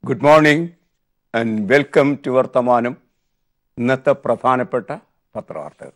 good morning and welcome to Varthamanam ഇന്നത്തെ പ്രധാനപ്പെട്ട പത്രവാർത്തകൾ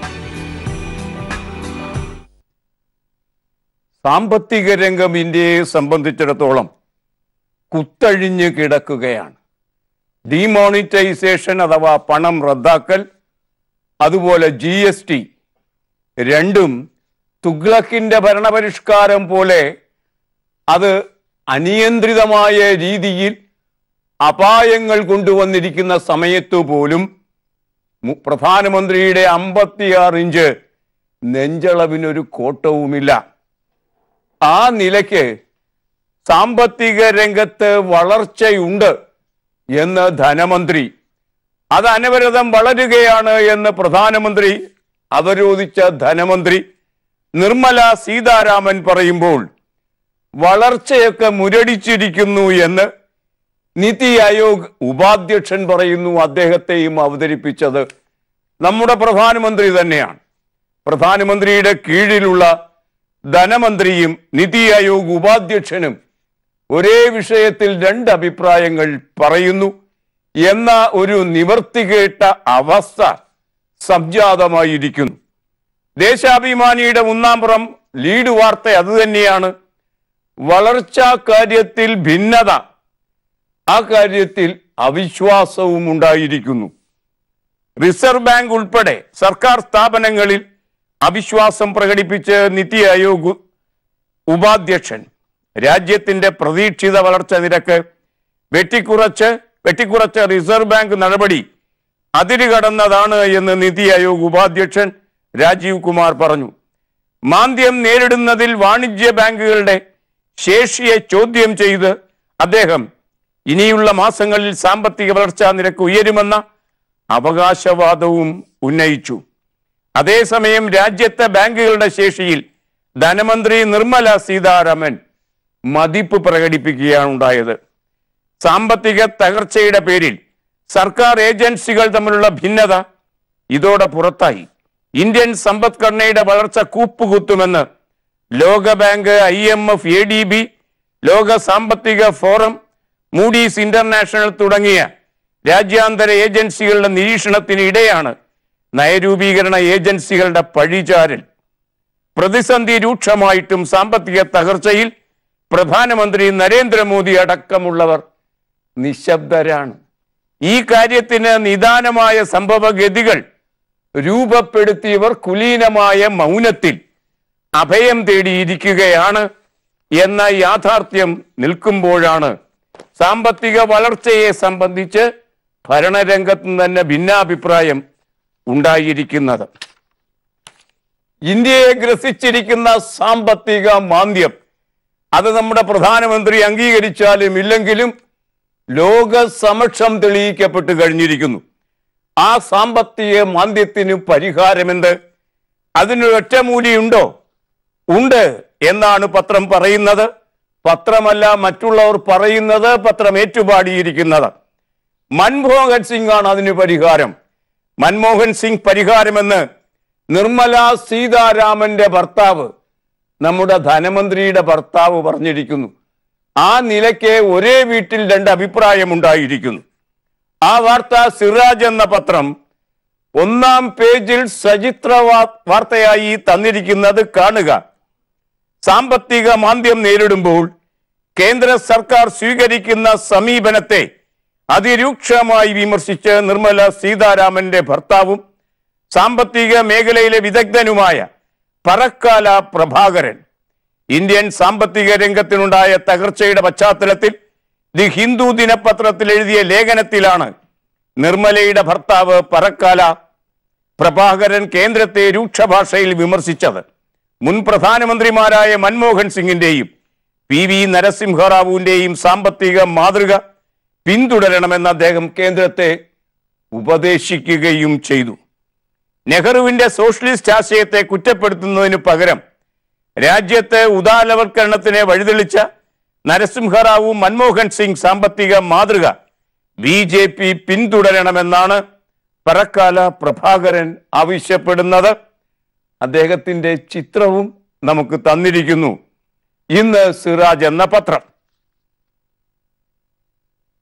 സാമ്പത്തിക രംഗം ഇന്ത്യയെ സംബന്ധിച്ചിടത്തോളം കുത്തഴിഞ്ഞ് കിടക്കുകയാണ് ഡിമോണിറ്റൈസേഷൻ അഥവാ പണം റദ്ദാക്കൽ അതുപോലെ ജി എസ് ടി രണ്ടും തുഗ്ലക്കിന്റെ ഭരണപരിഷ്കാരം പോലെ അത് അനിയന്ത്രിതമായ രീതിയിൽ അപായങ്ങൾ കൊണ്ടുവന്നിരിക്കുന്ന സമയത്തു പോലും മു- പ്രധാനമന്ത്രിയുടെ അമ്പത്തിയാറ് ഇഞ്ച് നെഞ്ചളവിനൊരു കോട്ടവുമില്ല ആ നിലയ്ക്ക് സാമ്പത്തിക രംഗത്ത് വളർച്ചയുണ്ട് എന്ന് ധനമന്ത്രി അത് അനവരതം വളരുകയാണ് എന്ന് പ്രധാനമന്ത്രി അവരോധിച്ച ധനമന്ത്രി നിർമ്മല സീതാരാമൻ പറയുമ്പോൾ വളർച്ചയൊക്കെ മുരടിച്ചിരിക്കുന്നു എന്ന് നിതി ആയോഗ് ഉപാധ്യക്ഷൻ പറയുന്നു അദ്ദേഹത്തെയും അവതരിപ്പിച്ചത് നമ്മുടെ പ്രധാനമന്ത്രി തന്നെയാണ് പ്രധാനമന്ത്രിയുടെ കീഴിലുള്ള ധനമന്ത്രിയും നിതി ആയോഗ് ഉപാധ്യക്ഷനും ഒരേ വിഷയത്തിൽ രണ്ട് അഭിപ്രായങ്ങൾ പറയുന്നു എന്ന ഒരു നിവർത്തികേട്ട അവസ്ഥ സംജാതമായിരിക്കുന്നു ദേശാഭിമാനിയുടെ ഒന്നാംപുറം ലീഡ് വാർത്ത അതുതന്നെയാണ് വളർച്ചാ കാര്യത്തിൽ ഭിന്നത ആ കാര്യത്തിൽ അവിശ്വാസവും ഉണ്ടായിരിക്കുന്നു റിസർവ് ബാങ്ക് ഉൾപ്പെടെ സർക്കാർ സ്ഥാപനങ്ങളിൽ അവിശ്വാസം പ്രകടിപ്പിച്ച് നിതി ആയോഗ് ഉപാധ്യക്ഷൻ രാജ്യത്തിന്റെ പ്രതീക്ഷിത വളർച്ച നിരക്ക് വെട്ടിക്കുറച്ച് വെട്ടിക്കുറച്ച റിസർവ് ബാങ്ക് നടപടി അതിരുകടന്നതാണ് എന്ന് നിതി ആയോഗ് ഉപാധ്യക്ഷൻ രാജീവ് കുമാർ പറഞ്ഞു മാന്ദ്യം നേരിടുന്നതിൽ വാണിജ്യ ബാങ്കുകളുടെ ശേഷിയെ ചോദ്യം ചെയ്ത് അദ്ദേഹം ഇനിയുള്ള മാസങ്ങളിൽ സാമ്പത്തിക വളർച്ചാ നിരക്ക് ഉയരുമെന്ന അവകാശവാദവും ഉന്നയിച്ചു അതേസമയം രാജ്യത്തെ ബാങ്കുകളുടെ ശേഷിയിൽ ധനമന്ത്രി നിർമ്മല സീതാരാമൻ മതിപ്പ് പ്രകടിപ്പിക്കുകയാണ് ഉണ്ടായത് സാമ്പത്തിക തകർച്ചയുടെ പേരിൽ സർക്കാർ ഏജൻസികൾ തമ്മിലുള്ള ഭിന്നത ഇതോടെ പുറത്തായി ഇന്ത്യൻ സമ്പദ്ഘടനയുടെ വളർച്ച കൂപ്പുകുത്തുമെന്ന് ലോകബാങ്ക് I M F A D B ലോക സാമ്പത്തിക ഫോറം മൂഡീസ് ഇന്റർനാഷണൽ തുടങ്ങിയ രാജ്യാന്തര ഏജൻസികളുടെ നിരീക്ഷണത്തിന് ഇടെയാണ് നയരൂപീകരണ ഏജൻസികളുടെ പഴിചാരൽ പ്രതിസന്ധി രൂക്ഷമായിട്ടും സാമ്പത്തിക തകർച്ചയിൽ പ്രധാനമന്ത്രി നരേന്ദ്രമോദി അടക്കമുള്ളവർ നിശബ്ദരാണ് ഈ കാര്യത്തിന് നിദാനമായ സംഭവഗതികൾ രൂപപ്പെടുത്തിയവർ കുലീനമായ മൗനത്തിൽ അഭയം തേടിയിരിക്കുകയാണ് എന്ന യാഥാർത്ഥ്യം നിൽക്കുമ്പോഴാണ് സാമ്പത്തിക വളർച്ചയെ സംബന്ധിച്ച് ഭരണരംഗത്ത് തന്നെ ഭിന്നാഭിപ്രായം ഉണ്ടായിരിക്കുന്നത് ഇന്ത്യയെ ഗ്രസിച്ചിരിക്കുന്ന സാമ്പത്തിക മാന്ദ്യം അത് നമ്മുടെ പ്രധാനമന്ത്രി അംഗീകരിച്ചാലും ഇല്ലെങ്കിലും ലോക സമക്ഷം തെളിയിക്കപ്പെട്ട് കഴിഞ്ഞിരിക്കുന്നു ആ സാമ്പത്തിക മാന്ദ്യത്തിന് പരിഹാരമെന്ത് അതിനൊരു ഒറ്റമൂലിയുണ്ടോ ഉണ്ട് എന്നാണ് പത്രം പറയുന്നത് പത്രമല്ല മറ്റുള്ളവർ പറയുന്നത് പത്രം ഏറ്റുപാടിയിരിക്കുന്നത് മൻമോഹൻ സിംഗ് ആണ് അതിന് പരിഹാരം മൻമോഹൻ സിംഗ് പരിഹാരമെന്ന് നിർമ്മല സീതാരാമന്റെ ഭർത്താവ് നമ്മുടെ ധനമന്ത്രിയുടെ ഭർത്താവ് പറഞ്ഞിരിക്കുന്നു ആ നിലയ്ക്ക് ഒരേ വീട്ടിൽ രണ്ട് അഭിപ്രായമുണ്ടായിരിക്കുന്നു ആ വാർത്ത സിറാജ് എന്ന പത്രം ഒന്നാം പേജിൽ സചിത്ര വാ- വാർത്തയായി തന്നിരിക്കുന്നത് കാണുക സാമ്പത്തിക മാന്ദ്യം നേരിടുമ്പോൾ കേന്ദ്ര സർക്കാർ സ്വീകരിക്കുന്ന സമീപനത്തെ അതിരൂക്ഷമായി വിമർശിച്ച് നിർമ്മല സീതാരാമന്റെ ഭർത്താവും സാമ്പത്തിക മേഖലയിലെ വിദഗ്ധനുമായ പറക്കാല പ്രഭാകരൻ ഇന്ത്യൻ സാമ്പത്തിക രംഗത്തിനുണ്ടായ തകർച്ചയുടെ പശ്ചാത്തലത്തിൽ ദി ഹിന്ദു ദിനപത്രത്തിൽ എഴുതിയ ലേഖനത്തിലാണ് നിർമ്മലയുടെ ഭർത്താവ് പറക്കാല പ്രഭാകരൻ കേന്ദ്രത്തെ രൂക്ഷ ഭാഷയിൽ വിമർശിച്ചത് മുൻ പ്രധാനമന്ത്രിമാരായ മൻമോഹൻ സിംഗിന്റെയും പി വി നരസിംഹറാവുവിന്റെയും സാമ്പത്തിക മാതൃക പിന്തുടരണമെന്ന് അദ്ദേഹം കേന്ദ്രത്തെ ഉപദേശിക്കുകയും ചെയ്തു നെഹ്റുവിന്റെ സോഷ്യലിസ്റ്റ് ആശയത്തെ കുറ്റപ്പെടുത്തുന്നതിന് പകരം രാജ്യത്തെ ഉദാരവൽക്കരണത്തിനെ വഴിതെളിച്ച നരസിംഹറാവു മൻമോഹൻ സിംഗ് സാമ്പത്തിക മാതൃക ബി ജെ പി പിന്തുടരണമെന്നാണ് പറക്കാല പ്രഭാകരൻ ആവശ്യപ്പെടുന്നത് അദ്ദേഹത്തിന്റെ ചിത്രവും നമുക്ക് തന്നിരിക്കുന്നു ഇന്ന് സിറാജ് എന്ന പത്രം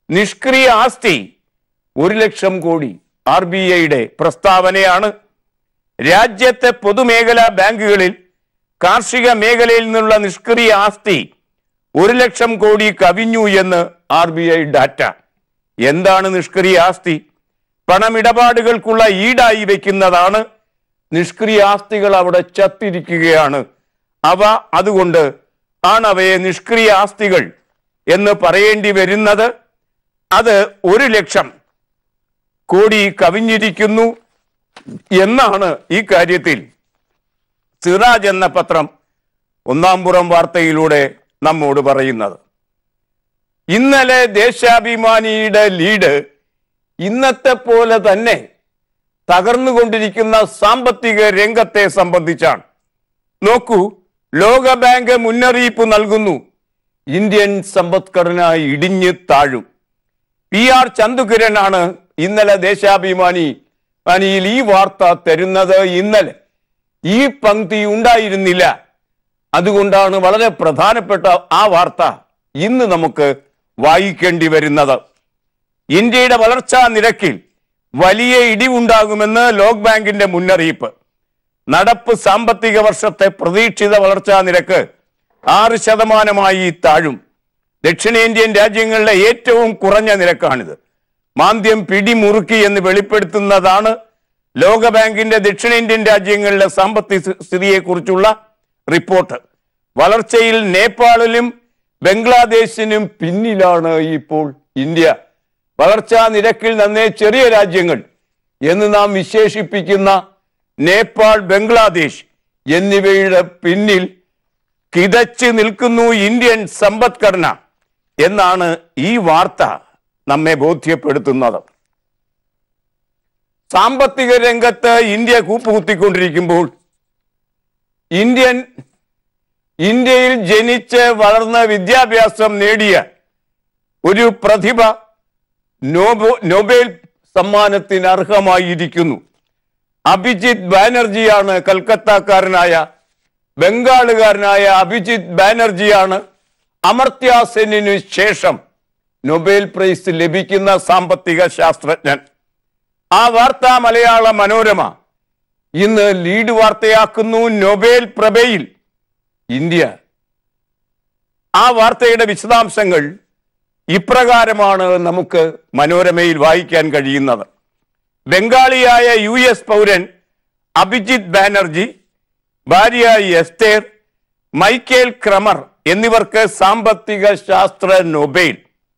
നിഷ്ക്രിയ ആസ്തി ഒരു ലക്ഷം കോടി ആർ ബി ഐയുടെ പ്രസ്താവനയാണ് രാജ്യത്തെ പൊതുമേഖലാ ബാങ്കുകളിൽ കാർഷിക മേഖലയിൽ നിന്നുള്ള നിഷ്ക്രിയ ആസ്തി ഒരു ലക്ഷം കോടി കവിഞ്ഞു എന്ന് ആർ ബി ഐ ഡാറ്റ എന്താണ് നിഷ്ക്രിയ ആസ്തി പണമിടപാടുകൾക്കുള്ള ഈടായി വെക്കുന്നതാണ് നിഷ്ക്രിയ ആസ്തികൾ അവിടെ ചത്തിരിക്കുകയാണ് അവ അതുകൊണ്ട് ആണ് അവയെ നിഷ്ക്രിയ ആസ്തികൾ എന്ന് പറയേണ്ടി വരുന്നത് അത് ഒരു ലക്ഷം കോടി കവിഞ്ഞിരിക്കുന്നു എന്നാണ് ഈ കാര്യത്തിൽ സിറാജ് എന്ന പത്രം ഒന്നാം പുറം വാർത്തയിലൂടെ നമ്മോട് പറയുന്നത് ഇന്നലെ ദേശാഭിമാനിയുടെ ലീഡ് ഇന്നത്തെ പോലെ തന്നെ തകർന്നുകൊണ്ടിരിക്കുന്ന സാമ്പത്തിക രംഗത്തെ സംബന്ധിച്ചാണ് നോക്കൂ ലോകബാങ്ക് മുന്നറിയിപ്പ് നൽകുന്നു ഇന്ത്യൻ സമ്പദ്ഘടന ഇടിഞ്ഞ് താഴും പി ആർ ചന്തുകിരനാണ് ഇന്നലെ ദേശാഭിമാനി മാനിയിൽ ഈ വാർത്ത തരുന്നത് ഇന്നലെ ഈ പങ്ക്തി ഉണ്ടായിരുന്നില്ല അതുകൊണ്ടാണ് വളരെ പ്രധാനപ്പെട്ട ആ വാർത്ത ഇന്ന് നമുക്ക് വായിക്കേണ്ടി വരുന്നത് ഇന്ത്യയുടെ വളർച്ചാ നിരക്കിൽ വലിയ ഇടിവുണ്ടാകുമെന്ന് ലോക് ബാങ്കിന്റെ മുന്നറിയിപ്പ് നടപ്പ് സാമ്പത്തിക വർഷത്തെ പ്രതീക്ഷിത വളർച്ചാ നിരക്ക് ആറ് ശതമാനമായി താഴും ദക്ഷിണേന്ത്യൻ രാജ്യങ്ങളിലെ ഏറ്റവും കുറഞ്ഞ നിരക്കാണിത് മാന്ദ്യം പിടിമുറുക്കി എന്ന് വെളിപ്പെടുത്തുന്നതാണ് ലോകബാങ്കിന്റെ ദക്ഷിണേന്ത്യൻ രാജ്യങ്ങളിലെ സാമ്പത്തിക സ്ഥിതിയെക്കുറിച്ചുള്ള റിപ്പോർട്ട് വളർച്ചയിൽ നേപ്പാളിലും ബംഗ്ലാദേശിനും പിന്നിലാണ് ഇപ്പോൾ ഇന്ത്യ വളർച്ചാ നിരക്കിൽ നന്നേ ചെറിയ രാജ്യങ്ങൾ എന്ന് നാം വിശേഷിപ്പിക്കുന്ന നേപ്പാൾ ബംഗ്ലാദേശ് എന്നിവയുടെ പിന്നിൽ കിതച്ച് നിൽക്കുന്നു ഇന്ത്യൻ സമ്പദ്ഘടന എന്നാണ് ഈ വാർത്ത നമ്മെ ബോധ്യപ്പെടുത്തുന്നത് സാമ്പത്തിക രംഗത്ത് ഇന്ത്യ കൂപ്പുകുത്തിക്കൊണ്ടിരിക്കുമ്പോൾ ഇന്ത്യൻ ഇന്ത്യയിൽ ജനിച്ച് വളർന്ന വിദ്യാഭ്യാസം നേടിയ ഒരു പ്രതിഭ നോബോ നൊബേൽ സമ്മാനത്തിന് അർഹമായിരിക്കുന്നു അഭിജിത് ബാനർജിയാണ് കൽക്കത്തക്കാരനായ ബംഗാളുകാരനായ അഭിജിത് ബാനർജിയാണ് അമർത്യ സെന്നിനു ശേഷം നൊബേൽ പ്രൈസ് ലഭിക്കുന്ന സാമ്പത്തിക ശാസ്ത്രജ്ഞൻ ആ വാർത്ത മലയാള മനോരമ ഇന്ന് ലീഡ് വാർത്തയാക്കുന്നു നൊബേൽ പ്രഭയിൽ ഇന്ത്യ ആ വാർത്തയുടെ വിശദാംശങ്ങൾ ഇപ്രകാരമാണ് നമുക്ക് മനോരമയിൽ വായിക്കാൻ കഴിയുന്നത് ബംഗാളിയായ യു എസ് പൗരൻ അഭിജിത് ബാനർജി ഭാര്യ എസ്തേർ മൈക്കേൽ ക്രമർ എന്നിവർക്ക് സാമ്പത്തിക ശാസ്ത്ര നൊബേൽ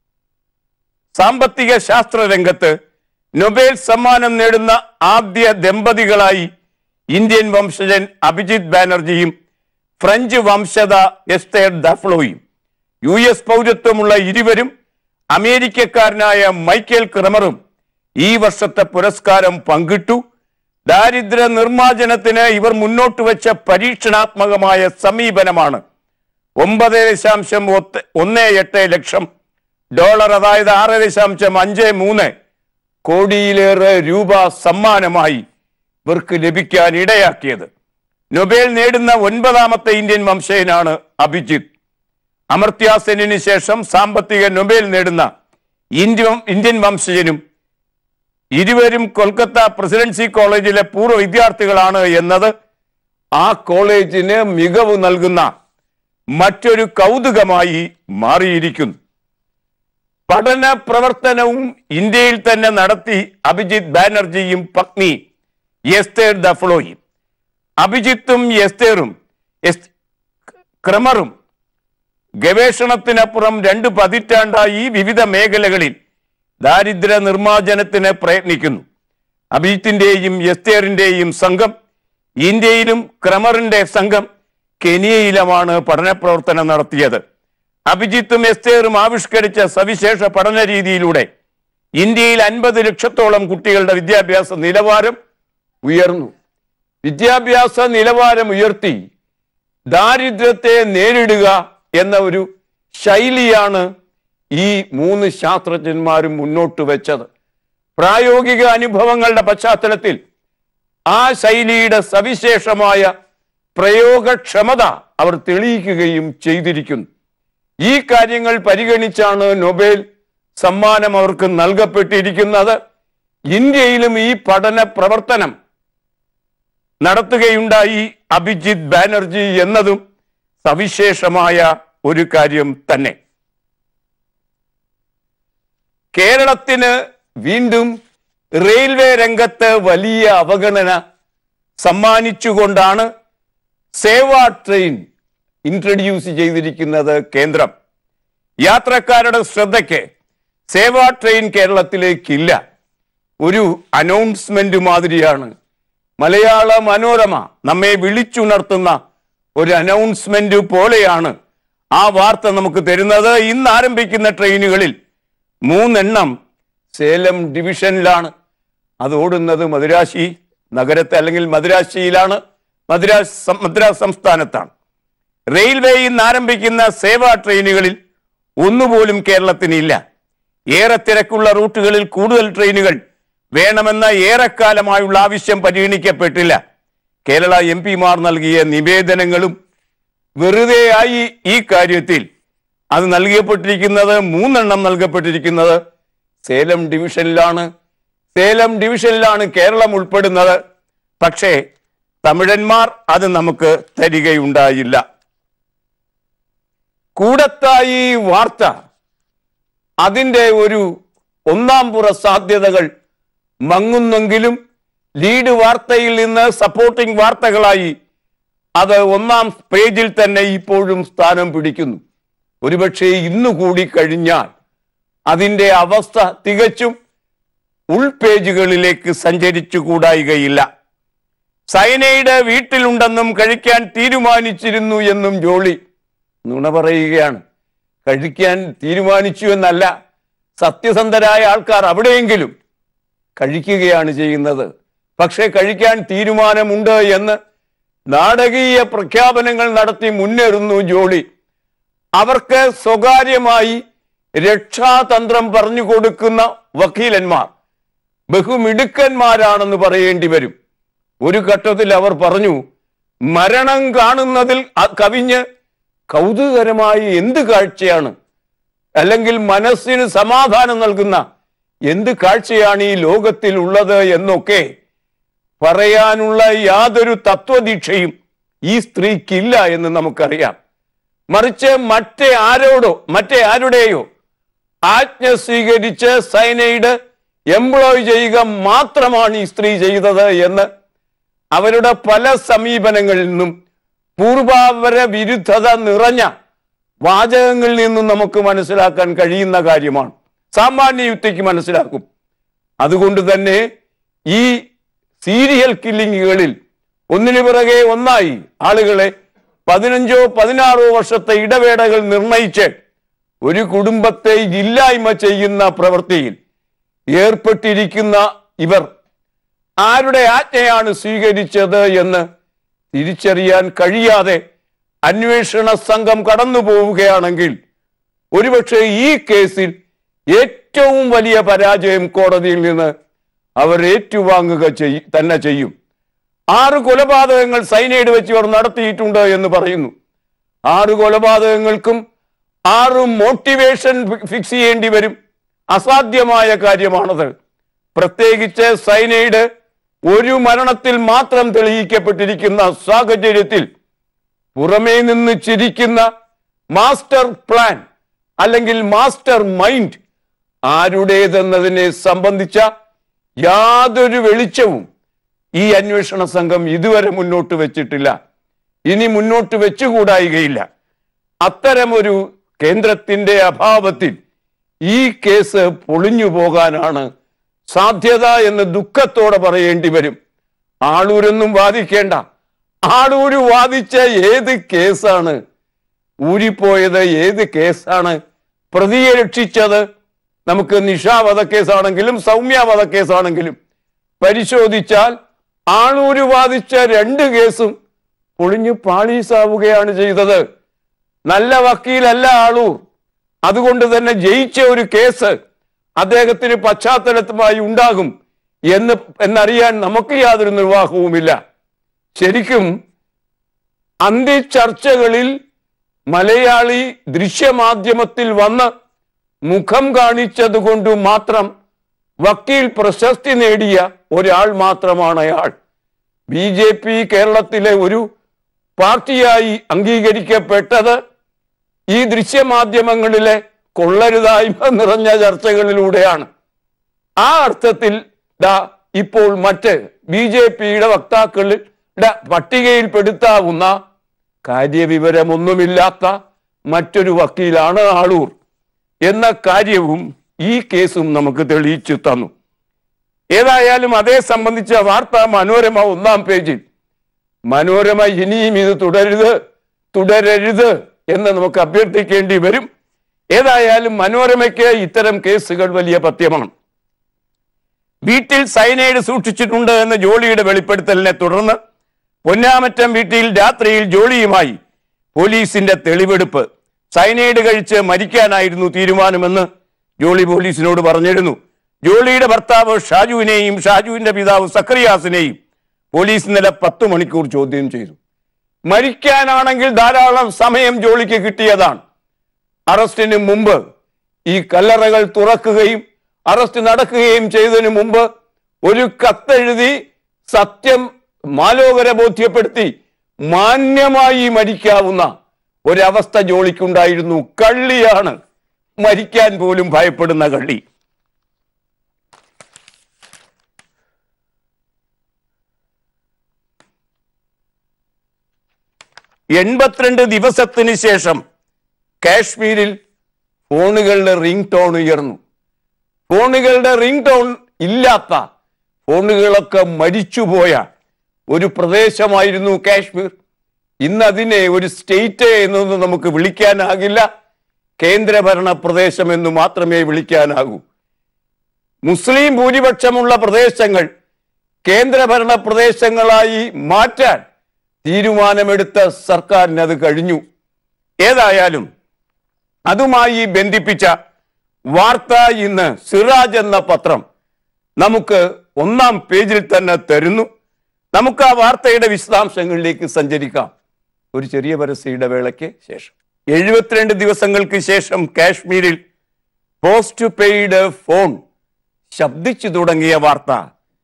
സാമ്പത്തിക ശാസ്ത്ര രംഗത്ത് നൊബേൽ സമ്മാനം നേടുന്ന ആദ്യ ദമ്പതികളായി ഇന്ത്യൻ വംശജൻ അഭിജിത് ബാനർജിയും ഫ്രഞ്ച് വംശജ എസ്തേർ ദഫ്ലോയും യു എസ് പൗരത്വമുള്ള ഇരുവരും അമേരിക്കക്കാരനായ മൈക്കേൽ ക്രമറും ഈ വർഷത്തെ പുരസ്കാരം പങ്കിട്ടു ദാരിദ്ര്യ നിർമ്മാർജ്ജനത്തിന് ഇവർ മുന്നോട്ട് വെച്ച പരീക്ഷണാത്മകമായ സമീപനമാണ് ഒമ്പത് ദശാംശം ഒത്ത് ഒന്ന് എട്ട് ലക്ഷം ഡോളർ അതായത് ആറ് ദശാംശം അഞ്ച് മൂന്ന് കോടിയിലേറെ രൂപ സമ്മാനമായി ഇവർക്ക് ലഭിക്കാൻ ഇടയാക്കിയത് നൊബേൽ നേടുന്ന ഒൻപതാമത്തെ ഇന്ത്യൻ വംശജനാണ് അഭിജിത്ത് അമർത്യ സെന്നിന് ശേഷം സാമ്പത്തിക നൊബേൽ നേടുന്ന ഇന്ത്യ ഇന്ത്യൻ വംശജനും ഇരുവരും കൊൽക്കത്ത പ്രസിഡൻസി കോളേജിലെ പൂർവ്വ വിദ്യാർത്ഥികളാണ് എന്നത് ആ കോളേജിന് മികവ് നൽകുന്ന മറ്റൊരു കൗതുകമായി മാറിയിരിക്കുന്നു പഠന പ്രവർത്തനവും ഇന്ത്യയിൽ തന്നെ നടത്തി അഭിജിത്ത് ബാനർജിയും പത്നി എസ്തേർ ദഫ്ലോയും അഭിജിത്തും എസ്തേറും എസ് ക്രമറും ഗവേഷണത്തിനപ്പുറം രണ്ട് പതിറ്റാണ്ടായി വിവിധ മേഖലകളിൽ ദാരിദ്ര്യ നിർമ്മാർജ്ജനത്തിന് പ്രയത്നിക്കുന്നു അഭിജിത്തിന്റെയും എസ്തേറിന്റെയും സംഘം ഇന്ത്യയിലും ക്രമറിന്റെ സംഘം കെനിയയിലുമാണ് പഠന പ്രവർത്തനം നടത്തിയത് അഭിജിത്തും എസ്തേറും ആവിഷ്കരിച്ച സവിശേഷ പഠന രീതിയിലൂടെ ഇന്ത്യയിൽ അൻപത് ലക്ഷത്തോളം കുട്ടികളുടെ വിദ്യാഭ്യാസ നിലവാരം ഉയർന്നു വിദ്യാഭ്യാസ നിലവാരം ഉയർത്തി ദാരിദ്ര്യത്തെ നേരിടുക എന്ന ഒരു ശൈലിയാണ് ഈ മൂന്ന് ശാസ്ത്രജ്ഞന്മാരും മുന്നോട്ട് വെച്ചത് പ്രായോഗിക അനുഭവങ്ങളുടെ പശ്ചാത്തലത്തിൽ ആ ശൈലിയുടെ സവിശേഷമായ പ്രയോഗക്ഷമത അവർ തെളിയിക്കുകയും ചെയ്തിരിക്കുന്നു ഈ കാര്യങ്ങൾ പരിഗണിച്ചാണ് നൊബേൽ സമ്മാനം അവർക്ക് നൽകപ്പെട്ടിരിക്കുന്നത് ഇന്ത്യയിലും ഈ പഠന പ്രവർത്തനം നടത്തുകയുണ്ടായി അഭിജിത് ബാനർജി എന്നതും സവിശേഷമായ ഒരു കാര്യം തന്നെ കേരളത്തിന് വീണ്ടും റെയിൽവേ രംഗത്ത് വലിയ അവഗണന സമ്മാനിച്ചുകൊണ്ടാണ് സേവ ട്രെയിൻ ഇൻട്രൊഡ്യൂസ് ചെയ്തിരിക്കുന്നത് കേന്ദ്രം യാത്രക്കാരുടെ ശ്രദ്ധയ്ക്ക് സേവ ട്രെയിൻ കേരളത്തിലേക്കില്ല ഒരു അനൗൺസ്മെന്റ് മാതിരിയാണ് മലയാള മനോരമ നമ്മെ വിളിച്ചുണർത്തുന്ന ഒരു അനൗൺസ്മെന്റ് പോലെയാണ് ആ വാർത്ത നമുക്ക് തരുന്നത് ഇന്ന് ആരംഭിക്കുന്ന ട്രെയിനുകളിൽ മൂന്നെണ്ണം സേലം ഡിവിഷനിലാണ് അത് ഓടുന്നത് മദുരാശി നഗരത്തെ അല്ലെങ്കിൽ മദുരാശിയിലാണ് മദ്രാസ് സം- മദ്രാസ് സംസ്ഥാനത്താണ് റെയിൽവേ ഇന്ന് ആരംഭിക്കുന്ന സേവാ ട്രെയിനുകളിൽ ഒന്നുപോലും കേരളത്തിനില്ല ഏറെ തിരക്കുള്ള റൂട്ടുകളിൽ കൂടുതൽ ട്രെയിനുകൾ വേണമെന്ന ഏറെക്കാലമായുള്ള ആവശ്യം പരിഗണിക്കപ്പെട്ടില്ല കേരള എം പിമാർ നൽകിയ നിവേദനങ്ങളും വെറുതെയായി ഈ കാര്യത്തിൽ അത് നൽകപ്പെട്ടിരിക്കുന്നത് മൂന്നെണ്ണം നൽകപ്പെട്ടിരിക്കുന്നത് സേലം ഡിവിഷനിലാണ് സേലം ഡിവിഷനിലാണ് കേരളം ഉൾപ്പെടുന്നത് പക്ഷേ തമിഴന്മാർ അത് നമുക്ക് തരികയുണ്ടായില്ല കൂടത്തായി വാർത്ത അതിൻ്റെ ഒരു ഒന്നാം പുറ സാധ്യതകൾ മങ്ങുന്നെങ്കിലും ലീഡ് വാർത്തയിൽ നിന്ന് സപ്പോർട്ടിംഗ് വാർത്തകളായി അത് ഒന്നാം പേജിൽ തന്നെ ഇപ്പോഴും സ്ഥാനം പിടിക്കുന്നു ഒരുപക്ഷെ ഇന്നു കൂടി കഴിഞ്ഞാൽ അതിൻ്റെ അവസ്ഥ തികച്ചും ഉൾപേജുകളിലേക്ക് സഞ്ചരിച്ചു കൂടായികയില്ല സൈനയുടെ വീട്ടിലുണ്ടെന്നും കഴിക്കാൻ തീരുമാനിച്ചിരുന്നു എന്നും ജോളി നുണ പറയുകയാണ് കഴിക്കാൻ തീരുമാനിച്ചു എന്നല്ല സത്യസന്ധരായ ആൾക്കാർ അവിടെയെങ്കിലും കഴിക്കുകയാണ് ചെയ്യുന്നത് പക്ഷേ കഴിക്കാൻ തീരുമാനമുണ്ട് എന്ന് നാടകീയ പ്രഖ്യാപനങ്ങൾ നടത്തി മുന്നേറുന്നു ജോളി അവർക്ക് സ്വകാര്യമായി രക്ഷാതന്ത്രം പറഞ്ഞു കൊടുക്കുന്ന വക്കീലന്മാർ ബഹുമിടുക്കന്മാരാണെന്ന് പറയേണ്ടി വരും ഒരു ഘട്ടത്തിൽ അവർ പറഞ്ഞു മരണം കാണുന്നതിൽ അ- കവിഞ്ഞ് കൗതുകരമായി എന്ത് കാഴ്ചയാണ് അല്ലെങ്കിൽ മനസ്സിന് സമാധാനം നൽകുന്ന എന്ത് കാഴ്ചയാണ് ഈ ലോകത്തിൽ ഉള്ളത് എന്നൊക്കെ പറയാനുള്ള യാതൊരു തത്വദീക്ഷയും ഈ സ്ത്രീക്കില്ല എന്ന് നമുക്കറിയാം മറിച്ച് മറ്റേ ആരോടോ മറ്റേ ആരുടെയോ ആജ്ഞ സ്വീകരിച്ച് സൈനൈഡ് എംപ്ലോയ് ചെയ്യുക മാത്രമാണ് ഈ സ്ത്രീ ചെയ്തത് എന്ന് അവരുടെ പല സമീപനങ്ങളിൽ നിന്നും പൂർവാപര വിരുദ്ധത നിറഞ്ഞ വാചകങ്ങളിൽ നിന്നും നമുക്ക് മനസ്സിലാക്കാൻ കഴിയുന്ന കാര്യമാണ് സാമാന്യ യുക്തിക്ക് മനസ്സിലാക്കും അതുകൊണ്ട് തന്നെ ഈ സീരിയൽ കില്ലിങ്ങുകളിൽ ഒന്നിനു പിറകെ ഒന്നായി ആളുകളെ പതിനഞ്ചോ പതിനാറോ വർഷത്തെ ഇടവേളകൾ നിർണയിച്ച് ഒരു കുടുംബത്തെ ഇല്ലായ്മ ചെയ്യുന്ന പ്രവൃത്തിയിൽ ഏർപ്പെട്ടിരിക്കുന്ന ഇവർ ആരുടെ ആജ്ഞയാണ് സ്വീകരിച്ചത് എന്ന് തിരിച്ചറിയാൻ കഴിയാതെ അന്വേഷണ സംഘം കടന്നു പോവുകയാണെങ്കിൽ ഒരുപക്ഷെ ഈ കേസിൽ ഏറ്റവും വലിയ പരാജയം കോടതിയിൽ നിന്ന് അവർ ഏറ്റുവാങ്ങുക ചെയ്- തന്നെ ചെയ്യും ആറ് കൊലപാതകങ്ങൾ സൈനൈഡ് വെച്ച് ഇവർ നടത്തിയിട്ടുണ്ട് എന്ന് പറയുന്നു ആറ് കൊലപാതകങ്ങൾക്കും ആറ് മോട്ടിവേഷൻ ഫിക്സ് ചെയ്യേണ്ടി വരും അസാധ്യമായ കാര്യമാണത് പ്രത്യേകിച്ച് സൈനൈഡ് ഒരു മരണത്തിൽ മാത്രം തെളിയിക്കപ്പെട്ടിരിക്കുന്ന സാഹചര്യത്തിൽ പുറമേ നിന്ന് ചിരിക്കുന്ന മാസ്റ്റർ പ്ലാൻ അല്ലെങ്കിൽ മാസ്റ്റർ മൈൻഡ് ആരുടേതെന്നതിനെ സംബന്ധിച്ച യാതൊരു വെളിച്ചവും ഈ അന്വേഷണ സംഘം ഇതുവരെ മുന്നോട്ട് വെച്ചിട്ടില്ല ഇനി മുന്നോട്ട് വെച്ചുകൂടായികയില്ല അത്തരമൊരു കേന്ദ്രത്തിന്റെ അഭാവത്തിൽ ഈ കേസ് പൊളിഞ്ഞു പോകാനാണ് സാധ്യത എന്ന് ദുഃഖത്തോടെ പറയേണ്ടി വരും ആളൂരൊന്നും വാദിക്കേണ്ട ആളൂര് വാദിച്ച ഏത് കേസാണ് ഊരിപ്പോയത് ഏത് കേസാണ് പ്രതിയെ രക്ഷിച്ചത് നമുക്ക് നിഷ വധക്കേസാണെങ്കിലും സൗമ്യ വധക്കേസാണെങ്കിലും പരിശോധിച്ചാൽ ആളൂര് വാദിച്ച രണ്ട് കേസും പൊളിഞ്ഞു പാളീസാവുകയാണ് ചെയ്തത് നല്ല വക്കീലല്ല ആളൂർ അതുകൊണ്ട് തന്നെ ജയിച്ച ഒരു കേസ് അദ്ദേഹത്തിന് പശ്ചാത്തലത്തുമായി ഉണ്ടാകും എന്ന് എന്നറിയാൻ നമുക്ക് യാതൊരു നിർവാഹവുമില്ല ശരിക്കും അന്ത്യചർച്ചകളിൽ മലയാളി ദൃശ്യമാധ്യമത്തിൽ വന്ന് മുഖം കാണിച്ചത് കൊണ്ട് മാത്രം വക്കീൽ പ്രശസ്തി നേടിയ ഒരാൾ മാത്രമാണ് അയാൾ ബി ജെ പി കേരളത്തിലെ ഒരു പാർട്ടിയായി അംഗീകരിക്കപ്പെട്ടത് ഈ ദൃശ്യമാധ്യമങ്ങളിലെ കൊള്ളരുതായ്മ നിറഞ്ഞ ചർച്ചകളിലൂടെയാണ് ആ അർത്ഥത്തിൽ ദാ ഇപ്പോൾ മറ്റ് ബി ജെ പിയുടെ വക്താക്കളുടെ പട്ടികയിൽപ്പെടുത്താവുന്ന കാര്യവിവരമൊന്നുമില്ലാത്ത മറ്റൊരു വക്കീലാണ് ആളൂർ എന്ന കാര്യവും ഈ കേസും നമുക്ക് തെളിയിച്ചു തന്നു ഏതായാലും അതേ സംബന്ധിച്ച വാർത്ത മനോരമ ഒന്നാം പേജിൽ മനോരമ ഇനിയും ഇത് തുടരുത് തുടരരുത് എന്ന് നമുക്ക് അഭ്യർത്ഥിക്കേണ്ടി വരും ഏതായാലും മനോരമയ്ക്ക് ഇത്തരം കേസുകൾ വലിയ പത്യമാണ് വീട്ടിൽ സൈനൈഡ് സൂക്ഷിച്ചിട്ടുണ്ട് എന്ന ജോളിയുടെ വെളിപ്പെടുത്തലിനെ തുടർന്ന് പൊന്നാമറ്റം വീട്ടിൽ രാത്രിയിൽ ജോളിയുമായി പോലീസിന്റെ തെളിവെടുപ്പ് സൈനൈഡ് കഴിച്ച് മരിക്കാനായിരുന്നു തീരുമാനമെന്ന് ജോളി പോലീസിനോട് പറഞ്ഞിരുന്നു ജോളിയുടെ ഭർത്താവ് ഷാജുവിനെയും ഷാജുവിന്റെ പിതാവ് സക്രിയാസിനെയും പോലീസ് ഇന്നലെ പത്ത് മണിക്കൂർ ചോദ്യം ചെയ്തു മരിക്കാനാണെങ്കിൽ ധാരാളം സമയം ജോളിക്ക് കിട്ടിയതാണ് അറസ്റ്റിന് മുമ്പ് ഈ കല്ലറകൾ തുറക്കുകയും അറസ്റ്റ് നടക്കുകയും ചെയ്തതിനു മുമ്പ് ഒരു കത്തെഴുതി സത്യം മാലോകര ബോധ്യപ്പെടുത്തി മാന്യമായി മരിക്കാവുന്ന ഒരവസ്ഥ ജോളിക്കുണ്ടായിരുന്നു കള്ളിയാണ് മരിക്കാൻ പോലും ഭയപ്പെടുന്ന കള്ളി എൺപത്തിരണ്ട് ദിവസത്തിന് ശേഷം കാശ്മീരിൽ ഫോണുകളുടെ റിംഗ് ടോൺ ഉയർന്നു ഫോണുകളുടെ റിംഗ് ടോൺ ഇല്ലാത്ത ഫോണുകളൊക്കെ മരിച്ചുപോയ ഒരു പ്രദേശമായിരുന്നു കാശ്മീർ ഇന്ന് അതിനെ ഒരു സ്റ്റേറ്റ് എന്നൊന്നും നമുക്ക് വിളിക്കാനാകില്ല കേന്ദ്രഭരണ പ്രദേശം എന്ന് മാത്രമേ വിളിക്കാനാകൂ മുസ്ലിം ഭൂരിപക്ഷമുള്ള പ്രദേശങ്ങൾ കേന്ദ്രഭരണ പ്രദേശങ്ങളായി മാറ്റാൻ തീരുമാനമെടുത്ത സർക്കാരിന് അത് കഴിഞ്ഞു ഏതായാലും അതുമായി ബന്ധിപ്പിച്ച വാർത്ത ഇന്ന് സിറാജ് എന്ന പത്രം നമുക്ക് ഒന്നാം പേജിൽ തന്നെ തരുന്നു നമുക്ക് ആ വാർത്തയുടെ വിശദാംശങ്ങളിലേക്ക് സഞ്ചരിക്കാം ഒരു ചെറിയ പരസ്യ ഇടവേളയ്ക്ക് ശേഷം എഴുപത്തിരണ്ട് ദിവസങ്ങൾക്ക് ശേഷം കാശ്മീരിൽ പോസ്റ്റ് പെയ്ഡ് ഫോൺ ശബ്ദിച്ചു തുടങ്ങിയ വാർത്ത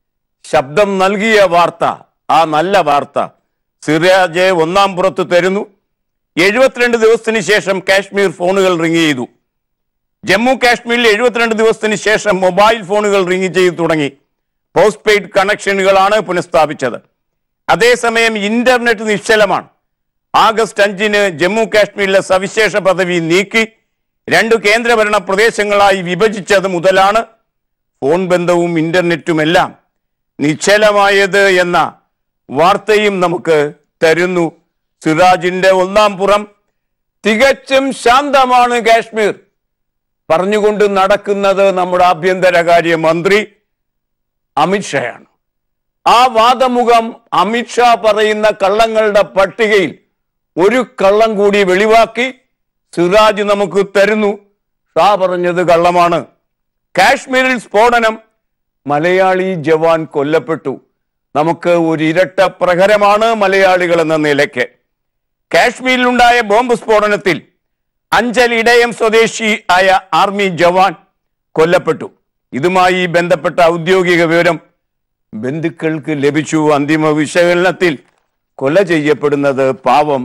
ശബ്ദം നൽകിയ വാർത്ത ആ നല്ല വാർത്ത സിറാജ് ഒന്നാം പുറത്ത് തരുന്നു എഴുപത്തിരണ്ട് ദിവസത്തിന് ശേഷം കാശ്മീർ ഫോണുകൾ റിങ് ചെയ്തു ജമ്മു കാശ്മീരിൽ എഴുപത്തിരണ്ട് ദിവസത്തിന് ശേഷം മൊബൈൽ ഫോണുകൾ റിങ് ചെയ്തു തുടങ്ങി പോസ്റ്റ് പെയ്ഡ് കണക്ഷനുകളാണ് പുനഃസ്ഥാപിച്ചത് അതേസമയം ഇന്റർനെറ്റ് നിശ്ചലമാണ് ആഗസ്റ്റ് അഞ്ചിന് ജമ്മു കാശ്മീരിലെ സവിശേഷ പദവി നീക്കി രണ്ടു കേന്ദ്രഭരണ പ്രദേശങ്ങളായി വിഭജിച്ചത് മുതലാണ് ഫോൺ ബന്ധവും ഇന്റർനെറ്റുമെല്ലാം നിശ്ചലമായത് എന്ന വാർത്തയും നമുക്ക് തരുന്നു സിറാജിന്റെ ഒന്നാം പുറം തികച്ചും ശാന്തമാണ് കാശ്മീർ പറഞ്ഞുകൊണ്ട് നടക്കുന്നത് നമ്മുടെ ആഭ്യന്തരകാര്യ മന്ത്രി അമിത്ഷായാണ് ആ വാദമുഖം അമിത്ഷാ പറയുന്ന കള്ളങ്ങളുടെ പട്ടികയിൽ ഒരു കള്ളം കൂടി വെളിവാക്കി സിറാജ് നമുക്ക് തരുന്നു ഷാ പറഞ്ഞത് കള്ളമാണ് കാശ്മീരിൽ സ്ഫോടനം മലയാളി ജവാൻ കൊല്ലപ്പെട്ടു നമുക്ക് ഒരു ഇരട്ട പ്രഹരമാണ് മലയാളികൾ എന്ന നിലയ്ക്ക് കാശ്മീരിലുണ്ടായ ബോംബ് സ്ഫോടനത്തിൽ അഞ്ചൽ ഇടയം സ്വദേശി ആയ ആർമി ജവാൻ കൊല്ലപ്പെട്ടു ഇതുമായി ബന്ധപ്പെട്ട ഔദ്യോഗിക വിവരം ബന്ധുക്കൾക്ക് ലഭിച്ചു അന്തിമ വിശകലനത്തിൽ കൊല ചെയ്യപ്പെടുന്നത് പാവം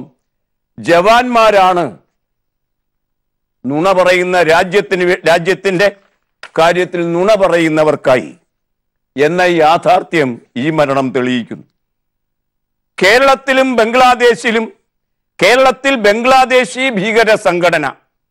ജവാന്മാരാണ് നുണ പറയുന്ന രാജ്യത്തിന് വേ- രാജ്യത്തിന്റെ കാര്യത്തിൽ നുണ പറയുന്നവർക്കായി എന്ന യാഥാർത്ഥ്യം ഈ മരണം തെളിയിക്കുന്നു കേരളത്തിലും ബംഗ്ലാദേശിലും കേരളത്തിൽ ബംഗ്ലാദേശി ഭീകര സംഘടന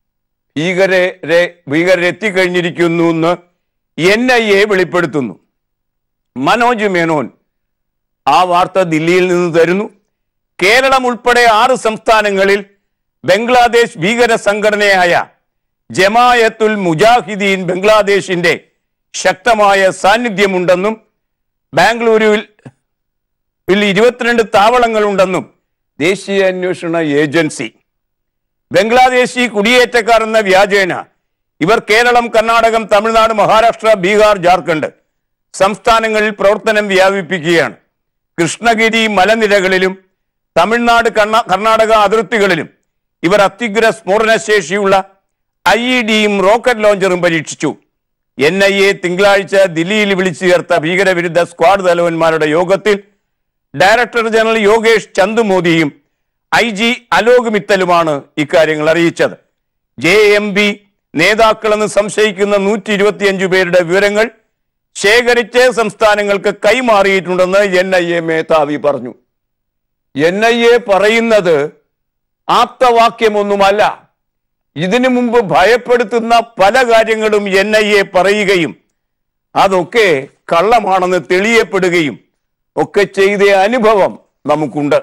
ഭീകരരെ ഭീകരരെത്തിക്കഴിഞ്ഞിരിക്കുന്നു എന്ന് എൻ ഐ എ വെളിപ്പെടുത്തുന്നു മനോജ് മേനോൻ ആ വാർത്ത ദില്ലിയിൽ നിന്ന് തരുന്നു കേരളം ഉൾപ്പെടെ ആറ് സംസ്ഥാനങ്ങളിൽ ബംഗ്ലാദേശ് ഭീകര സംഘടനയായ ജമായത്തുൽ മുജാഹിദീൻ ബംഗ്ലാദേശിന്റെ ശക്തമായ സാന്നിധ്യമുണ്ടെന്നും ബാംഗ്ലൂരുവിൽ ഇതിൽ ഇരുപത്തിരണ്ട് താവളങ്ങളുണ്ടെന്നും ദേശീയ അന്വേഷണ ഏജൻസി ബംഗ്ലാദേശി കുടിയേറ്റക്കാർ എന്ന വ്യാജേന ഇവർ കേരളം കർണാടകം തമിഴ്നാട് മഹാരാഷ്ട്ര ബീഹാർ ജാർഖണ്ഡ് സംസ്ഥാനങ്ങളിൽ പ്രവർത്തനം വ്യാപിപ്പിക്കുകയാണ് കൃഷ്ണഗിരി മലനിരകളിലും തമിഴ്നാട് കർണ- കർണാടക അതിർത്തികളിലും ഇവർ അത്യുഗ്ര സ്ഫോടനശേഷിയുള്ള ഐ ഇ ഡിയും റോക്കറ്റ് ലോഞ്ചറും പരീക്ഷിച്ചു എൻ ഐ എ തിങ്കളാഴ്ച ദില്ലിയിൽ വിളിച്ചു ചേർത്ത ഭീകരവിരുദ്ധ സ്ക്വാഡ് തലവന്മാരുടെ യോഗത്തിൽ ഡയറക്ടർ ജനറൽ യോഗേഷ് ചന്ദുമോദിയും ഐ ജി അലോക് മിത്തലുമാണ് ഇക്കാര്യങ്ങൾ അറിയിച്ചത് ജെ എം ബി നേതാക്കളെന്ന് സംശയിക്കുന്ന നൂറ്റി ഇരുപത്തിയഞ്ചു പേരുടെ വിവരങ്ങൾ ശേഖരിച്ച് സംസ്ഥാനങ്ങൾക്ക് കൈമാറിയിട്ടുണ്ടെന്ന് എൻ ഐ എ മേധാവി പറഞ്ഞു എൻ ഐ എ പറയുന്നത് ആപ്തവാക്യമൊന്നുമല്ല ഇതിനു മുമ്പ് ഭയപ്പെടുത്തുന്ന പല കാര്യങ്ങളും എൻ ഐ എ പറയുകയും അതൊക്കെ കള്ളമാണെന്ന് തെളിയപ്പെടുകയും ഒക്കെ ചെയ്ത അനുഭവം നമുക്കുണ്ട്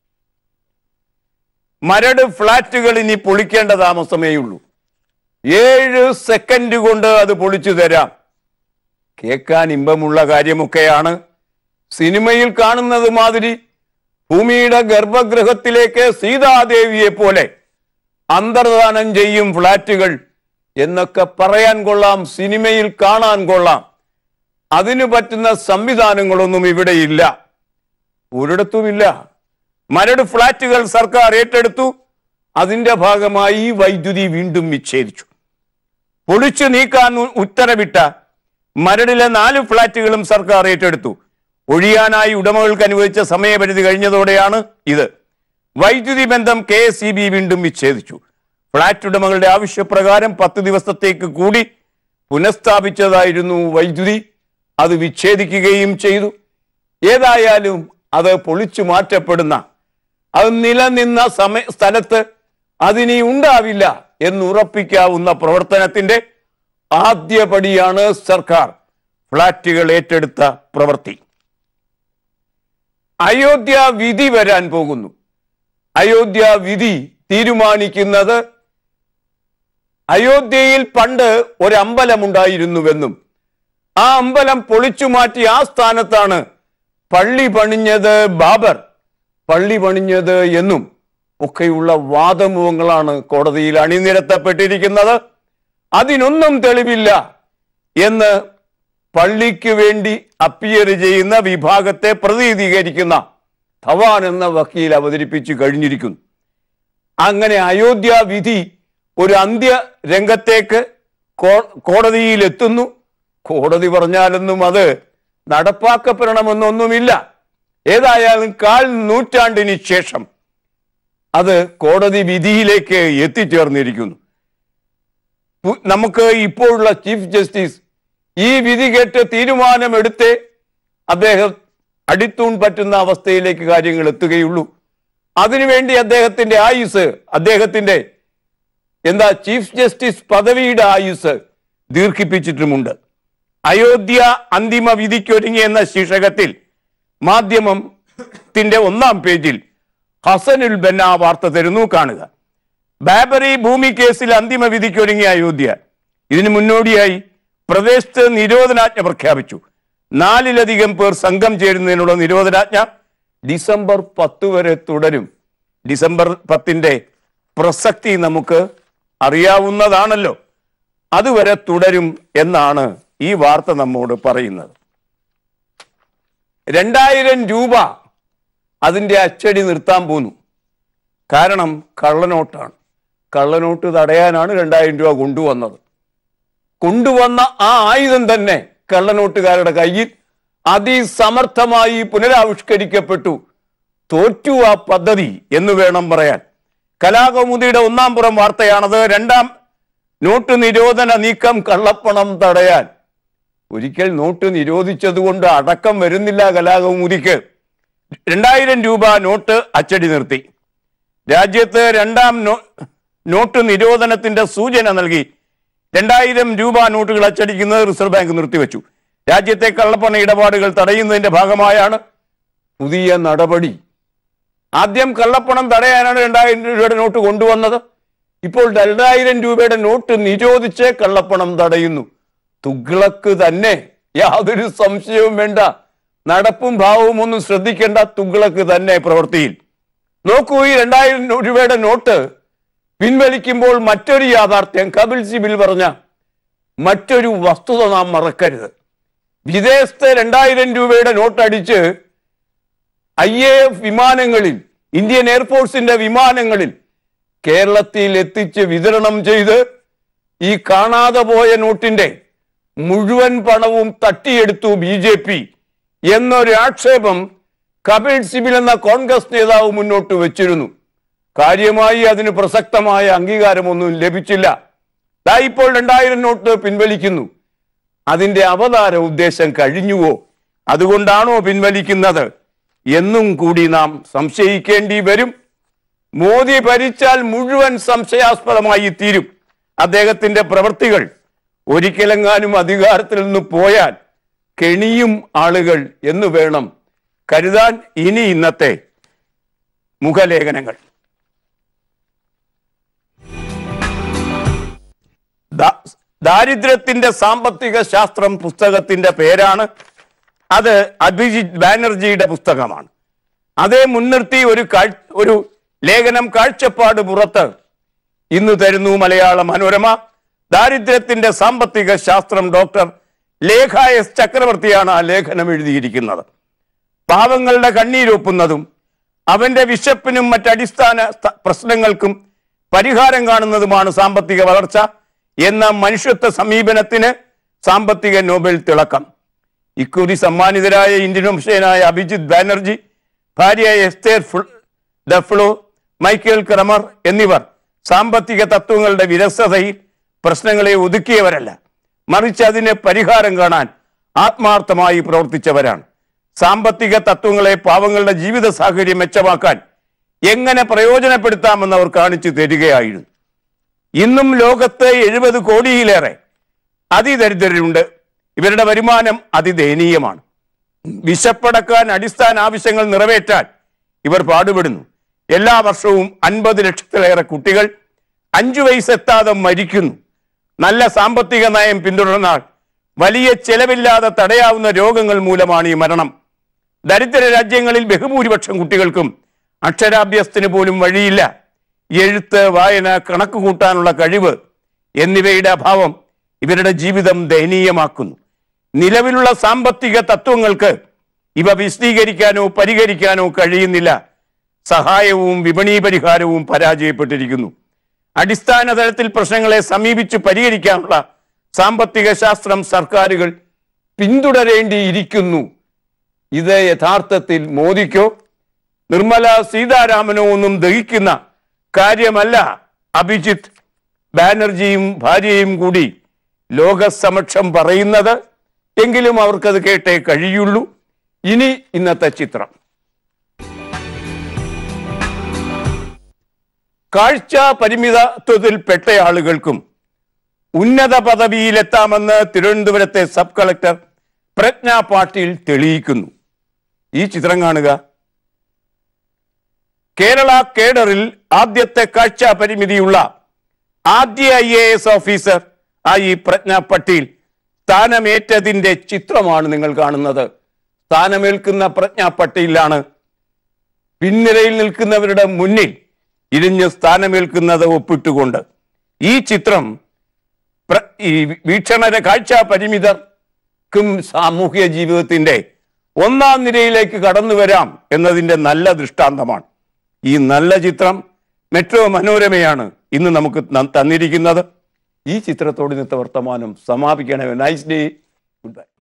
മരട് ഫ്ളാറ്റുകൾ ഇനി പൊളിക്കേണ്ട താമസമേയുള്ളൂ ഏഴ് സെക്കൻഡ് കൊണ്ട് അത് പൊളിച്ചു തരാം കേൾക്കാൻ ഇമ്പമുള്ള കാര്യമൊക്കെയാണ് സിനിമയിൽ കാണുന്നത് മാതിരി ഭൂമിയുടെ ഗർഭഗൃഹത്തിലേക്ക് സീതാദേവിയെ പോലെ അന്തർദാനം ചെയ്യും ഫ്ളാറ്റുകൾ എന്നൊക്കെ പറയാൻ കൊള്ളാം സിനിമയിൽ കാണാൻ കൊള്ളാം അതിനു പറ്റുന്ന സംവിധാനങ്ങളൊന്നും ഇവിടെ ഇല്ല ഒരിടത്തുമില്ല മരട് ഫ്ളാറ്റുകൾ സർക്കാർ ഏറ്റെടുത്തു അതിന്റെ ഭാഗമായി വൈദ്യുതി വീണ്ടും വിച്ഛേദിച്ചു പൊളിച്ചു നീക്കാൻ ഉ- ഉത്തരവിട്ട മരടിലെ നാല് ഫ്ളാറ്റുകളും സർക്കാർ ഏറ്റെടുത്തു ഒഴിയാനായി ഉടമകൾക്ക് അനുവദിച്ച സമയപരിധി കഴിഞ്ഞതോടെയാണ് ഇത് വൈദ്യുതി ബന്ധം കെ എസ് ഇ ബി വീണ്ടും വിച്ഛേദിച്ചു ഫ്ളാറ്റ് ഉടമകളുടെ ആവശ്യപ്രകാരം പത്ത് ദിവസത്തേക്ക് കൂടി പുനഃസ്ഥാപിച്ചതായിരുന്നു വൈദ്യുതി അത് വിച്ഛേദിക്കുകയും ചെയ്തു ഏതായാലും അത് പൊളിച്ചു മാറ്റപ്പെടുന്ന അത് നിലനിന്ന സമയ സ്ഥലത്ത് അതിനി ഉണ്ടാവില്ല എന്ന് ഉറപ്പിക്കാവുന്ന പ്രവർത്തനത്തിന്റെ ആദ്യപടിയാണ് സർക്കാർ ഫ്ളാറ്റുകൾ ഏറ്റെടുത്ത പ്രവൃത്തി അയോധ്യ വിധി വരാൻ പോകുന്നു അയോധ്യ വിധി തീരുമാനിക്കുന്നത് അയോധ്യയിൽ പണ്ട് ഒരു അമ്പലമുണ്ടായിരുന്നുവെന്നും ആ അമ്പലം പൊളിച്ചു മാറ്റി ആ സ്ഥാനത്താണ് പള്ളി പണിഞ്ഞത് ബാബർ പള്ളി പണിഞ്ഞത് എന്നും ഒക്കെയുള്ള വാദമുഖങ്ങളാണ് കോടതിയിൽ അണിനിരത്തപ്പെട്ടിരിക്കുന്നത് അതിനൊന്നും തെളിവില്ല എന്ന് പള്ളിക്ക് വേണ്ടി അപ്പിയർ ചെയ്യുന്ന വിഭാഗത്തെ പ്രതിനിധീകരിക്കുന്ന ധവാൻ എന്ന വക്കീൽ അവതരിപ്പിച്ചു കഴിഞ്ഞിരിക്കുന്നു അങ്ങനെ അയോധ്യ വിധി ഒരു അന്ത്യ രംഗത്തേക്ക് കോ- കോടതിയിൽ എത്തുന്നു കോടതി പറഞ്ഞാലൊന്നും അത് നടപ്പാക്കപ്പെടണമെന്നൊന്നുമില്ല ഏതായാലും കാൽ നൂറ്റാണ്ടിന് ശേഷം അത് കോടതി വിധിയിലേക്ക് എത്തിച്ചേർന്നിരിക്കുന്നു പു- നമുക്ക് ഇപ്പോഴുള്ള ചീഫ് ജസ്റ്റിസ് ഈ വിധി കേട്ട് തീരുമാനമെടുത്തേ അദ്ദേഹം അടിത്തൂൺ പറ്റുന്ന അവസ്ഥയിലേക്ക് കാര്യങ്ങൾ എത്തുകയുള്ളൂ അതിനുവേണ്ടി അദ്ദേഹത്തിന്റെ ആയുസ് അദ്ദേഹത്തിന്റെ എന്താ ചീഫ് ജസ്റ്റിസ് പദവിയുടെ ആയുസ് ദീർഘിപ്പിച്ചിട്ടുമുണ്ട് അയോധ്യ അന്തിമ വിധിക്കൊരുങ്ങി എന്ന ശീർഷകത്തിൽ മാധ്യമത്തിന്റെ ഒന്നാം പേജിൽ ഹസനുൽ ബന്ന വാർത്ത തരുന്നു കാണുക ബാബറി ഭൂമി കേസിൽ അന്തിമ വിധിക്കൊരുങ്ങിയ അയോധ്യ ഇതിനു മുന്നോടിയായി പ്രദേശത്ത് നിരോധനാജ്ഞ പ്രഖ്യാപിച്ചു നാലിലധികം പേർ സംഘം ചേരുന്നതിനുള്ള നിരോധനാജ്ഞ ഡിസംബർ പത്ത് വരെ തുടരും ഡിസംബർ പത്തിന്റെ പ്രസക്തി നമുക്ക് അറിയാവുന്നതാണല്ലോ അതുവരെ തുടരും എന്നാണ് ഈ വാർത്ത നമ്മോട് പറയുന്നത് രണ്ടായിരം രൂപ അതിന്റെ അച്ചടി നിർത്താൻ പോന്നു കാരണം കള്ളനോട്ടാണ് കള്ളനോട്ട് തടയാനാണ് രണ്ടായിരം രൂപ കൊണ്ടുവന്നത് കൊണ്ടുവന്ന ആ ആയുധം തന്നെ കള്ളനോട്ടുകാരുടെ കയ്യിൽ അതിസമർത്ഥമായി പുനരാവിഷ്കരിക്കപ്പെട്ടു തോറ്റു ആ പദ്ധതി എന്ന് വേണം പറയാൻ കലാകൗമുദിയുടെ ഒന്നാം പുറം വാർത്തയാണത് രണ്ടാം നോട്ട് നിരോധന നീക്കം കള്ളപ്പണം തടയാൻ ഒരിക്കൽ നോട്ട് നിരോധിച്ചതുകൊണ്ട് അടക്കം വരുന്നില്ല കലാകൗമുദിക്ക് രണ്ടായിരം രൂപ നോട്ട് അച്ചടി നിർത്തി രാജ്യത്ത് രണ്ടാം നോ- നോട്ട് നിരോധനത്തിന്റെ സൂചന നൽകി രണ്ടായിരം രൂപ നോട്ടുകൾ അച്ചടിക്കുന്നത് റിസർവ് ബാങ്ക് നിർത്തിവെച്ചു രാജ്യത്തെ കള്ളപ്പണ ഇടപാടുകൾ തടയുന്നതിന്റെ ഭാഗമായാണ് പുതിയ നടപടി ആദ്യം കള്ളപ്പണം തടയാനാണ് രണ്ടായിരം രൂപയുടെ നോട്ട് കൊണ്ടുവന്നത് ഇപ്പോൾ രണ്ടായിരം രൂപയുടെ നോട്ട് നിരോധിച്ച് കള്ളപ്പണം തടയുന്നു തുഗ്ലക്ക് തന്നെ യാതൊരു സംശയവും വേണ്ട നടപ്പും ഭാവവും ഒന്നും ശ്രദ്ധിക്കേണ്ട തുഗ്ലക്ക് തന്നെ പ്രവൃത്തിയിൽ നോക്കൂ ഈ രണ്ടായിരം രൂപയുടെ നോട്ട് പിൻവലിക്കുമ്പോൾ മറ്റൊരു യാഥാർത്ഥ്യം കപിൽ സിബിൽ പറഞ്ഞ മറ്റൊരു വസ്തുത നാം മറക്കരുത് വിദേശത്തെ രണ്ടായിരം രൂപയുടെ നോട്ട് അടിച്ച് ഐ എ എഫ് വിമാനങ്ങളിൽ ഇന്ത്യൻ എയർഫോഴ്സിന്റെ വിമാനങ്ങളിൽ കേരളത്തിൽ എത്തിച്ച് വിതരണം ചെയ്ത് ഈ കാണാതെ പോയ നോട്ടിന്റെ മുഴുവൻ പണവും തട്ടിയെടുത്തു ബി ജെ പി എന്നൊരു ആക്ഷേപം കപിൽ സിബിൽ എന്ന കോൺഗ്രസ് നേതാവ് മുന്നോട്ട് വെച്ചിരുന്നു കാര്യമായി അതിന് പ്രസക്തമായ അംഗീകാരമൊന്നും ലഭിച്ചില്ല ദാ ഇപ്പോൾ രണ്ടായിരം നോട്ട് പിൻവലിക്കുന്നു അതിന്റെ അവതാര ഉദ്ദേശം കഴിഞ്ഞുവോ അതുകൊണ്ടാണോ പിൻവലിക്കുന്നത് എന്നും കൂടി നാം സംശയിക്കേണ്ടി വരും മോദി ഭരിച്ചാൽ മുഴുവൻ സംശയാസ്പദമായി തീരും അദ്ദേഹത്തിന്റെ പ്രവൃത്തികൾ ഒരിക്കലെങ്ങാനും അധികാരത്തിൽ നിന്ന് പോയാൽ കെണിയും ആളുകൾ എന്ന് വേണം കരുതാൻ ഇനി ഇന്നത്തെ മുഖലേഖനങ്ങൾ ദാ- ദാരിദ്ര്യത്തിന്റെ സാമ്പത്തിക ശാസ്ത്രം പുസ്തകത്തിന്റെ പേരാണ് അത് അഭിജിത് ബാനർജിയുടെ പുസ്തകമാണ് അതേ മുൻനിർത്തി ഒരു കാഴ്- ഒരു ലേഖനം കാഴ്ചപ്പാട് പുറത്ത് ഇന്ന് തരുന്നു മലയാള മനോരമ ദാരിദ്ര്യത്തിന്റെ സാമ്പത്തിക ശാസ്ത്രം ഡോക്ടർ ലേഖ എസ് ചക്രവർത്തിയാണ് ആ ലേഖനം എഴുതിയിരിക്കുന്നത് പാവങ്ങളുടെ കണ്ണീരൊപ്പുന്നതും അവന്റെ വിശപ്പിനും മറ്റടിസ്ഥാന സ്ഥ- പ്രശ്നങ്ങൾക്കും പരിഹാരം കാണുന്നതുമാണ് സാമ്പത്തിക വളർച്ച എന്ന മനുഷ്യത്വ സമീപനത്തിന് സാമ്പത്തിക നോബൽ തിളക്കം ഇക്കുറി സമ്മാനിതരായ ഇന്ത്യൻ വംശജനായ അഭിജിത് ബാനർജി ഭാര്യ എസ്തേർ ഫുൾ- ഡഫ്ലോ മൈക്കേൽ ക്രമർ എന്നിവർ സാമ്പത്തിക തത്വങ്ങളുടെ വിരസതയിൽ പ്രശ്നങ്ങളെ ഒതുക്കിയവരല്ല മറിച്ച് അതിന് പരിഹാരം കാണാൻ ആത്മാർത്ഥമായി പ്രവർത്തിച്ചവരാണ് സാമ്പത്തിക തത്വങ്ങളെ പാവങ്ങളുടെ ജീവിത സാഹചര്യം മെച്ചമാക്കാൻ എങ്ങനെ പ്രയോജനപ്പെടുത്താമെന്ന് അവർ കാണിച്ചു തരികയായിരുന്നു ഇന്നും ലോകത്ത് എഴുപത് കോടിയിലേറെ അതിദരിദ്രരുണ്ട് ഇവരുടെ വരുമാനം അതിദയനീയമാണ് വിശപ്പടക്കാൻ അടിസ്ഥാന ആവശ്യങ്ങൾ നിറവേറ്റാൻ ഇവർ പാടുപെടുന്നു എല്ലാ വർഷവും അൻപത് ലക്ഷത്തിലേറെ കുട്ടികൾ അഞ്ചു വയസ്സെത്താതെ മരിക്കുന്നു നല്ല സാമ്പത്തിക നയം പിന്തുടർന്നാൽ വലിയ ചെലവില്ലാതെ തടയാവുന്ന രോഗങ്ങൾ മൂലമാണ് ഈ മരണം ദരിദ്ര രാജ്യങ്ങളിൽ ബഹുഭൂരിപക്ഷം കുട്ടികൾക്കും അക്ഷരാഭ്യസ്തന് പോലും വഴിയില്ല എഴുത്ത് വായന കണക്ക് കൂട്ടാനുള്ള കഴിവ് എന്നിവയുടെ അഭാവം ഇവരുടെ ജീവിതം ദയനീയമാക്കുന്നു നിലവിലുള്ള സാമ്പത്തിക തത്വങ്ങൾക്ക് ഇവ വിശദീകരിക്കാനോ പരിഹരിക്കാനോ കഴിയുന്നില്ല സഹായവും വിപണി പരിഹാരവും പരാജയപ്പെട്ടിരിക്കുന്നു അടിസ്ഥാന തലത്തിൽ പ്രശ്നങ്ങളെ സമീപിച്ച് പരിഹരിക്കാനുള്ള സാമ്പത്തിക ശാസ്ത്രം സർക്കാരുകൾ പിന്തുടരേണ്ടിയിരിക്കുന്നു ഇത് യഥാർത്ഥത്തിൽ മോദിക്കോ നിർമ്മല സീതാരാമനോ ഒന്നും ദഹിക്കുന്ന കാര്യമല്ല അഭിജിത്ത് ബാനർജിയും ഭാര്യയും കൂടി ലോകസമക്ഷം പറയുന്നത് എങ്കിലും അവർക്കത് കേട്ടേ കഴിയുള്ളൂ ഇനി ഇന്നത്തെ ചിത്രം കാഴ്ച പരിമിതത്വത്തിൽപ്പെട്ട ആളുകൾക്കും ഉന്നത പദവിയിലെത്താമെന്ന് തിരുവനന്തപുരത്തെ സബ് കളക്ടർ പ്രജ്ഞ പാട്ടീൽ തെളിയിക്കുന്നു ഈ ചിത്രം കാണുക കേരള കേഡറിൽ ആദ്യത്തെ കാഴ്ച പരിമിതിയുള്ള ആദ്യ ഐ എ എസ് ഓഫീസർ ആയി പ്രജ്ഞ പട്ടീൽ സ്ഥാനമേറ്റതിന്റെ ചിത്രമാണ് നിങ്ങൾ കാണുന്നത് സ്ഥാനമേൽക്കുന്ന പ്രജ്ഞ പട്ടീലാണ് പിൻനിരയിൽ നിൽക്കുന്നവരുടെ മുന്നിൽ ഇരിഞ്ഞ് സ്ഥാനമേൽക്കുന്നത് ഒപ്പിട്ടുകൊണ്ട് ഈ ചിത്രം പ്ര- ഈ വീക്ഷണ കാഴ്ച പരിമിതർക്കും സാമൂഹ്യ ജീവിതത്തിന്റെ ഒന്നാം നിരയിലേക്ക് കടന്നു വരാം എന്നതിന്റെ നല്ല ദൃഷ്ടാന്തമാണ് ഈ നല്ല ചിത്രം മെട്രോ മനോരമയാണ് ഇന്ന് നമുക്ക് ന- തന്നിരിക്കുന്നത് ഈ ചിത്രത്തോട് ഇന്നത്തെ വർത്തമാനം സമാപിക്കണമേ നൈസ് ഡേ ഗുഡ് ബൈ